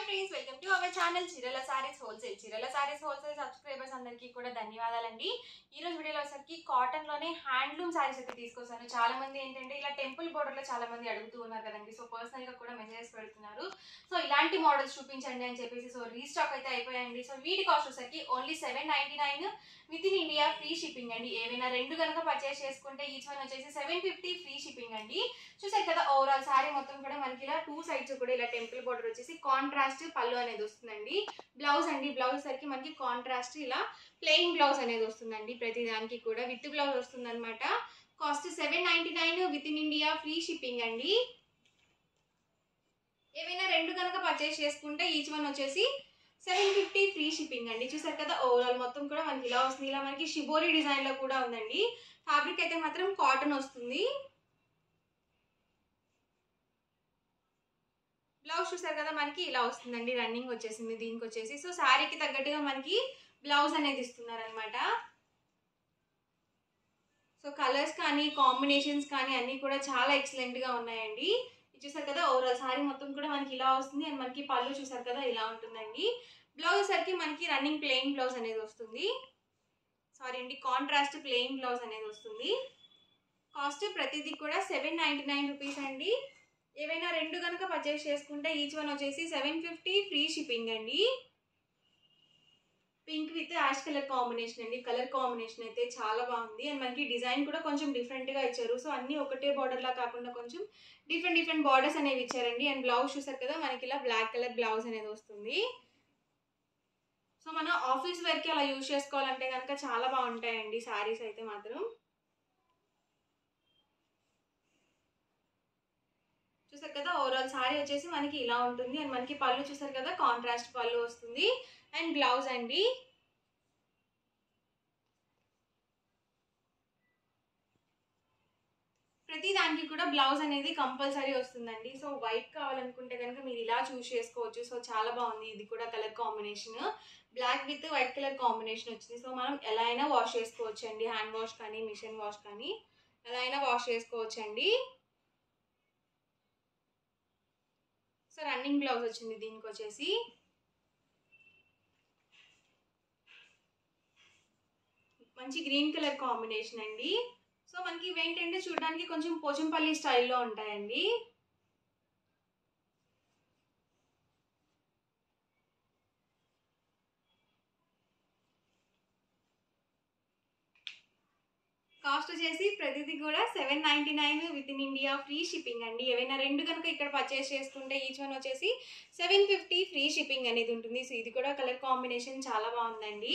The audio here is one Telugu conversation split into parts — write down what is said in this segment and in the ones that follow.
friends welcome to our channel చీరల సారీస్ హోల్సేల్ చీరల సారీస్ హోల్సేల్ సబ్స్క్రైబర్స్ అందరికీ కూడా ధన్యవాదాలండి ఈ రోజు వీడియోలో వచ్చరికి కాటన్ లోనే హ్యాండ్లూమ్ సారీస్ అయితే తీసుకొస్తాను చాలా మంది ఏంటంటే ఇలా టెంపుల్ బోర్డర్ లో చాలా మంది అడుగుతూ ఉన్నారు కదండి సో పర్సనల్ గా కూడా మెసేజెస్ పెడుతున్నారు సో ఇలాంటి మోడల్స్ చూపించండి అని చెప్పేసి సో రీస్టాక్ అయితే అయిపోయాయండి సో వీటి కాస్ట్ వచ్చరికి only seven ninety nine within India free shipping అండి ఏవైనా రెండు కనుక పర్చేస్ చేసుకుంటే ఈచ్ వన్ వచ్చేసి సెవెన్ ఫిఫ్టీ ఫ్రీ షిప్పింగ్ అండి చూసారు కదా ఓవరాల్ సారీ మొత్తం కూడా మనకి ఇలా టూ సైడ్స్ కూడా ఇలా టెంపుల్ బోర్డర్ వచ్చేసి కాంట్రాస్ట్ పళ్ళు అనేది వస్తుందండి బ్లౌజ్ అండి బ్లౌజ్ సరికి మనకి కాంట్రాస్ట్ ఇలా ప్లెయిన్ బ్లౌజ్ అనేది వస్తుందండి ప్రతి దానికి కూడా విత్ బ్లౌజ్ వస్తుంది అనమాట cost seven ninety nine within India free shipping అండి ఏవైనా రెండు కనుక పర్చేస్ చేసుకుంటే ఈచ్ వన్ వచ్చేసి సెవెన్ ఫిఫ్టీ ఫ్రీ షిప్పింగ్ అండి చూసారు కదా ఓవరాల్ మొత్తం కూడా మనకి ఇలా వస్తుంది ఇలా మనకి షిబోరి డిజైన్ లో కూడా ఉందండి ఫ్యాబ్రిక్ అయితే మాత్రం కాటన్ వస్తుంది బ్లౌజ్ చూసారు కదా మనకి ఇలా వస్తుందండి రన్నింగ్ వచ్చేసింది దీనికి వచ్చేసి సో శారీకి తగ్గట్టుగా మనకి బ్లౌజ్ అనేది ఇస్తున్నారు అనమాట సో కలర్స్ కానీ కాంబినేషన్స్ కానీ అన్నీ కూడా చాలా ఎక్సలెంట్ గా ఉన్నాయండి ఇది చూసారు కదా ఓవరాల్ సారీ మొత్తం కూడా మనకి ఇలా వస్తుంది అండ్ మనకి పళ్ళు చూసారు కదా ఇలా ఉంటుందండి బ్లౌజ్ సరికి మనకి రన్నింగ్ ప్లెయిన్ బ్లౌజ్ అనేది వస్తుంది సారీ అండి కాంట్రాస్ట్ ప్లెయిన్ బ్లౌజ్ అనేది వస్తుంది కాస్ట్ ప్రతిదీ కూడా సెవెన్ నైంటీ నైన్ రూపీస్ అండి ఏవైనా రెండు కనుక పర్చేస్ చేసుకుంటే ఈచ్ వన్ వచ్చేసి సెవెన్ ఫిఫ్టీ ఫ్రీ షిప్పింగ్ అండి pink with ash colour combination అండి కలర్ కాంబినేషన్ అయితే చాలా బాగుంది అండ్ మనకి డిజైన్ కూడా కొంచెం డిఫరెంట్గా ఇచ్చారు సో అన్నీ ఒకటే border లా కాకుండా కొంచెం డిఫరెంట్ డిఫరెంట్ బార్డర్స్ అనేవి ఇచ్చారండి అండ్ బ్లౌజ్ చూసారు కదా మనకి ఇలా బ్లాక్ కలర్ బ్లౌజ్ అనేది వస్తుంది సో మనం ఆఫీస్ వేర్కి అలా యూజ్ చేసుకోవాలంటే కనుక చాలా బాగుంటాయండి శారీస్ అయితే మాత్రం చూసారు కదా ఓవరాల్ సారీ వచ్చేసి మనకి ఇలా ఉంటుంది అండ్ మనకి పళ్ళు చూసారు కదా కాంట్రాస్ట్ పళ్ళు వస్తుంది అండ్ బ్లౌజ్ అండి ప్రతి దానికి కూడా బ్లౌజ్ అనేది కంపల్సరీ వస్తుందండి సో వైట్ కావాలనుకుంటే కనుక మీరు ఇలా చూస్ చేసుకోవచ్చు సో చాలా బాగుంది ఇది కూడా colour combination black with white colour combination వచ్చింది సో మనం ఎలా అయినా వాష్ చేసుకోవచ్చు అండి హ్యాండ్ వాష్ కానీ మిషన్ వాష్ కానీ ఎలా అయినా వాష్ చేసుకోవచ్చు అండి సో రన్నింగ్ బ్లౌజ్ వచ్చింది దీనికి వచ్చేసి మంచి గ్రీన్ కలర్ కాంబినేషన్ అండి సో మనకి ఇవేంటంటే చూడడానికి కొంచెం పోచంపల్లి స్టైల్లో ఉంటాయండి కాస్ట్ వచ్చేసి ప్రతిదీ కూడా seven ninety nine within India free shipping అండి ఏవైనా రెండు కనుక ఇక్కడ పర్చేస్ చేసుకుంటే ఈచ్ వన్ వచ్చేసి సెవెన్ ఫిఫ్టీ ఫ్రీ షిప్పింగ్ అనేది ఉంటుంది సో ఇది కూడా కలర్ కాంబినేషన్ చాలా బాగుందండి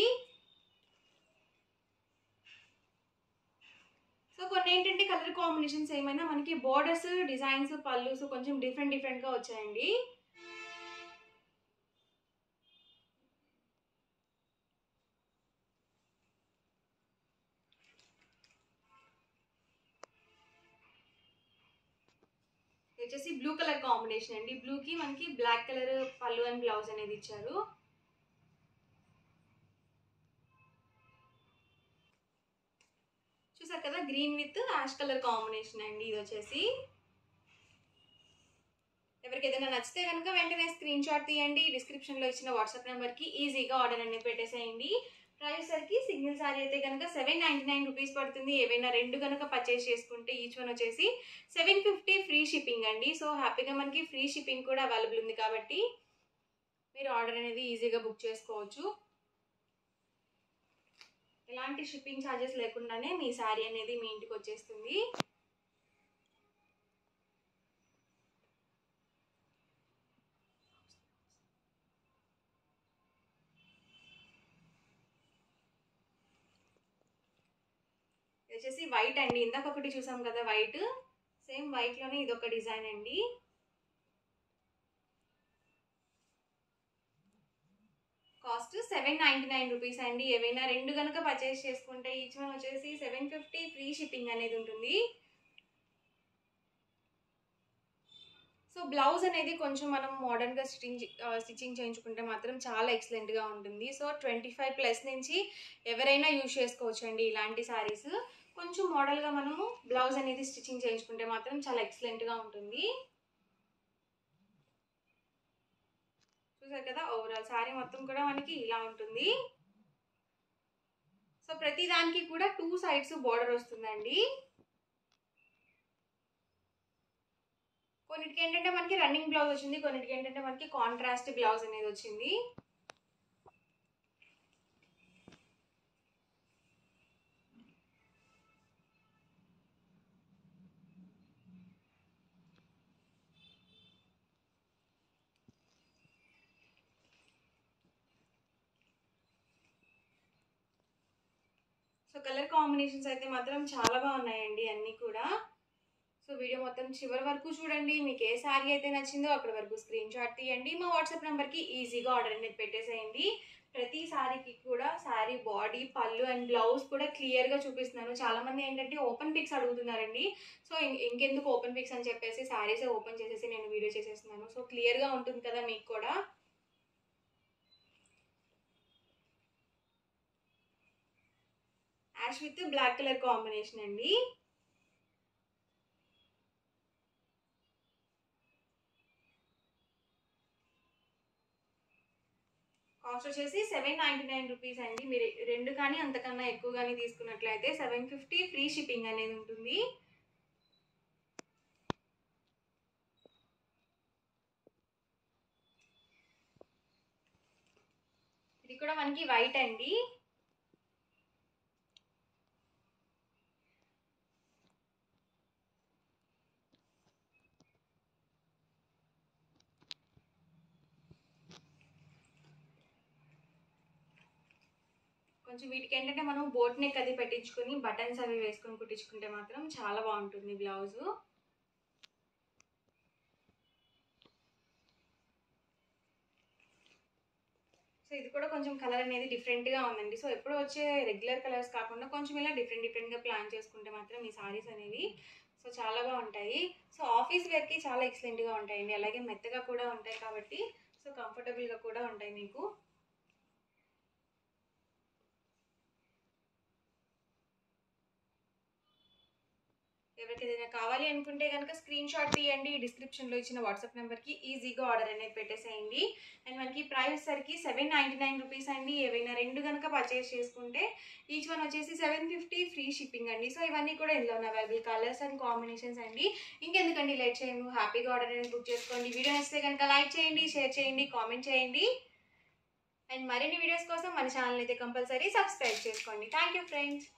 సో కొన్ని ఏంటంటే కలర్ కాంబినేషన్స్ ఏమైనా మనకి బోర్డర్స్ డిజైన్స్ పళ్ళు సో కొంచెం డిఫరెంట్ డిఫరెంట్గా వచ్చాయండి ఇది వచ్చేసి బ్లూ కలర్ కాంబినేషన్ అండి బ్లూకి మనకి black colour pallu and blouse అనేది ఇచ్చారు చూసారు కదా green with ash colour combination అండి ఇది వచ్చేసి ఎవరికి ఏదైనా నచ్చితే కనుక వెంటనే స్క్రీన్ షాట్ తీయండి డిస్క్రిప్షన్లో ఇచ్చిన వాట్సాప్ నెంబర్కి ఈజీగా ఆర్డర్ అనేది పెట్టేసేయండి ప్రైస్ సరికి సింగిల్ సారీ అయితే కనుక సెవెన్ నైంటీ నైన్ రూపీస్ పడుతుంది ఏవైనా రెండు కనుక పర్చేస్ చేసుకుంటే ఈచ్ వన్ వచ్చేసి సెవెన్ ఫిఫ్టీ ఫ్రీ షిప్పింగ్ అండి సో హ్యాపీగా మనకి ఫ్రీ షిప్పింగ్ కూడా అవైలబుల్ ఉంది కాబట్టి మీరు ఆర్డర్ అనేది ఈజీగా బుక్ చేసుకోవచ్చు ఎలాంటి షిప్పింగ్ ఛార్జెస్ లేకుండానే మీ శారీ అనేది మీ ఇంటికి వచ్చేస్తుంది ఇది వచ్చేసి వైట్ అండి ఇందాక ఒకటి చూసాం కదా వైట్ సేమ్ వైట్లోనే ఇది ఒక డిజైన్ అండి cost seven ninety nine rupees అండి ఏవైనా రెండు కనుక పర్చేస్ చేసుకుంటే ఈచ్ వన్ వచ్చేసి సెవెన్ ఫిఫ్టీ ఫ్రీ షిప్పింగ్ అనేది ఉంటుంది సో బ్లౌజ్ అనేది కొంచెం మనం మోడర్న్గా స్టిచింగ్ స్టిచ్చింగ్ చేయించుకుంటే మాత్రం చాలా ఎక్సలెంట్గా ఉంటుంది సో ట్వంటీ ఫైవ్ ప్లస్ నుంచి ఎవరైనా యూజ్ చేసుకోవచ్చు అండి ఇలాంటి శారీస్ కొంచెం మోడల్గా మనము బ్లౌజ్ అనేది స్టిచ్చింగ్ చేయించుకుంటే మాత్రం చాలా ఎక్సలెంట్గా ఉంటుంది చూసారు కదా ఓవరాల్ శారీ మొత్తం కూడా మనకి ఇలా ఉంటుంది సో ప్రతి దానికి కూడా టూ సైడ్స్ బోర్డర్ వస్తుందండి కొన్నిటికి ఏంటంటే మనకి రన్నింగ్ బ్లౌజ్ వచ్చింది కొన్నిటికి ఏంటంటే మనకి కాంట్రాస్ట్ బ్లౌజ్ అనేది వచ్చింది సో కలర్ కాంబినేషన్స్ అయితే మాత్రం చాలా బాగున్నాయండి అన్నీ కూడా సో వీడియో మొత్తం చివరి వరకు చూడండి మీకు ఏ శారీ అయితే నచ్చిందో అక్కడ వరకు స్క్రీన్ షాట్ తీయండి మా వాట్సాప్ నెంబర్కి ఈజీగా ఆర్డర్ అనేది పెట్టేసేయండి ప్రతి శారీకి కూడా sari body pallu and blouse కూడా క్లియర్గా చూపిస్తున్నాను చాలామంది ఏంటంటే ఓపెన్ పిక్స్ అడుగుతున్నారండి సో ఇంకెందుకు ఓపెన్ పిక్స్ అని చెప్పేసి శారీసే ఓపెన్ చేసేసి నేను వీడియో చేసేస్తున్నాను సో క్లియర్గా ఉంటుంది కదా మీకు కూడా ash with black colour combination అండి కాస్ట్ వచ్చేసి సెవెన్ నైంటీ నైన్ రూపీస్ అండి మీరు రెండు కానీ అంతకన్నా ఎక్కువ కానీ తీసుకున్నట్లయితే సెవెన్ ఫిఫ్టీ ఫ్రీ షిప్పింగ్ అనేది ఉంటుంది ఇది కూడా మనకి వైట్ అండి కొంచెం వీటికి ఏంటంటే మనం బోట్ నెక్ అది పెట్టించుకొని బటన్స్ అవి వేసుకొని కుట్టించుకుంటే మాత్రం చాలా బాగుంటుంది బ్లౌజు సో ఇది కూడా కొంచెం కలర్ అనేది డిఫరెంట్గా ఉందండి సో ఎప్పుడు వచ్చే రెగ్యులర్ కలర్స్ కాకుండా కొంచెం ఇలా డిఫరెంట్ డిఫరెంట్గా ప్లాన్ చేసుకుంటే మాత్రం ఈ సారీస్ అనేవి సో చాలా బాగుంటాయి సో ఆఫీస్ వేర్కి చాలా ఎక్సలెంట్గా ఉంటాయండి అలాగే మెత్తగా కూడా ఉంటాయి కాబట్టి సో కంఫర్టబుల్గా కూడా ఉంటాయి మీకు ఎవరికి ఏదైనా కావాలి అనుకుంటే కనుక స్క్రీన్ షాట్ తీయండి డిస్క్రిప్షన్లో ఇచ్చిన వాట్సాప్ నెంబర్కి ఈజీగా ఆర్డర్ అనేది పెట్టేసేయండి అండ్ మనకి ప్రైస్ సరికి సెవెన్ నైంటీ నైన్ రూపీస్ అండి ఏవైనా రెండు కనుక పర్చేస్ చేసుకుంటే ఈచ్ వన్ వచ్చేసి సెవెన్ ఫిఫ్టీ ఫ్రీ షిప్పింగ్ అండి సో ఇవన్నీ కూడా ఇందులో ఉన్న అవైలబుల్ కలర్స్ అండ్ కాంబినేషన్స్ అండి ఇంకెందుకండి లేట్ చేయము హ్యాపీగా ఆర్డర్ అనేది బుక్ చేసుకోండి వీడియో నచ్చితే కనుక లైక్ చేయండి షేర్ చేయండి కామెంట్ చేయండి అండ్ మరిన్ని వీడియోస్ కోసం మన ఛానల్ అయితే కంపల్సరీ సబ్స్క్రైబ్ చేసుకోండి థ్యాంక్ యూ ఫ్రెండ్స్